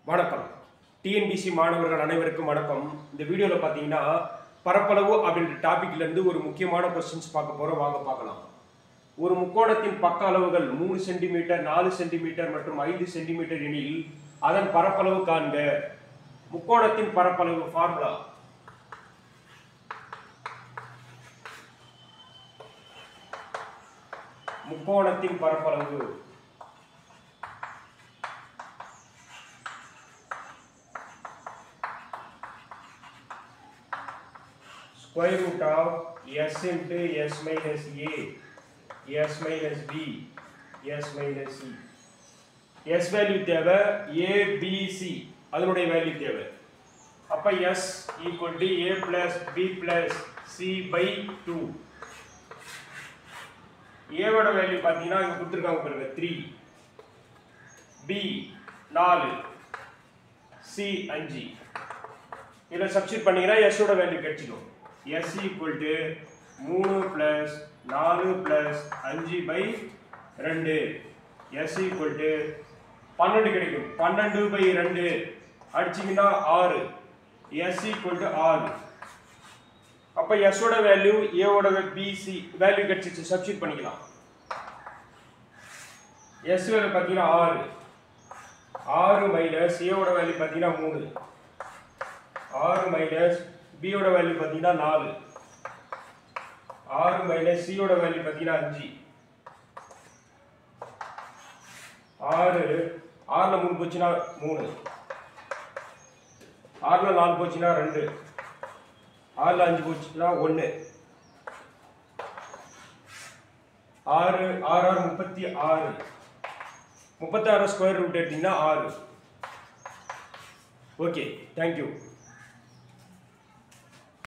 வணக்கம் டிஎன்பிசி மாணவர்கள் அனைவருக்கும் வணக்கம் இந்த வீடியோவில் பார்த்தீங்கன்னா பரப்பளவு அப்படின்ற டாபிக்ல இருந்து ஒரு முக்கியமான கொஸ்டின்ஸ் பார்க்க போறோம் வாங்க பார்க்கலாம் ஒரு முக்கோணத்தின் பக்க அளவுகள் மூணு சென்டிமீட்டர் நாலு சென்டிமீட்டர் மற்றும் ஐந்து சென்டிமீட்டர் எனில் அதன் பரப்பளவு காண்க முக்கோணத்தின் பரப்பளவு ஃபார்முலா முக்கோணத்தின் பரப்பளவு square root of s into s minus a s minus b s minus c s value தேவை a b c அதனுடைய வேல்யூ தேவை அப்ப s equal to a plus b plus c by 2 a ஓட value பாத்தீங்கன்னா இங்க கொடுத்துருக்காங்க பாருங்க 3 b 4 c 5 இதில் சப்ஸ்டிட் பண்ணீங்கன்னா s ஓட வேல்யூ கிடைச்சிடும் s ஈக்குவல் டு மூணு ப்ளஸ் நாலு ப்ளஸ் அஞ்சு பை ரெண்டு s ஈக்குவல் டு பன்னெண்டு கிடைக்கும் பன்னெண்டு பை ரெண்டு அடிச்சிங்கன்னா ஆறு s ஈக்குவல் டு ஆறு அப்போ s ஓட வேல்யூ a ஓட பிசி வேல்யூ கிடைச்சிச்சு சப்ஸ்டிட் பண்ணிக்கலாம் s வேல்யூ பார்த்தீங்கன்னா ஆறு ஆறு மைனஸ் a ஓட வேல்யூ பார்த்தீங்கன்னா மூணு ஆறு மைனஸ் பியோட வேல்யூ பார்த்தீங்கன்னா நாலு ஆறு மைனஸ் சியோட வேல்யூ பார்த்தீங்கன்னா அஞ்சு ஆறு ஆறில் மூணு போச்சுன்னா மூணு ஆறில் நாலு போச்சுன்னா ரெண்டு ஆறில் அஞ்சு போச்சுன்னா ஒன்று ஆறு ஆறு ஆறு முப்பத்தி ஆறு முப்பத்தாறு ஸ்கொயர் ரூட் எடுத்தீங்கன்னா ஆறு ஓகே தேங்க்யூ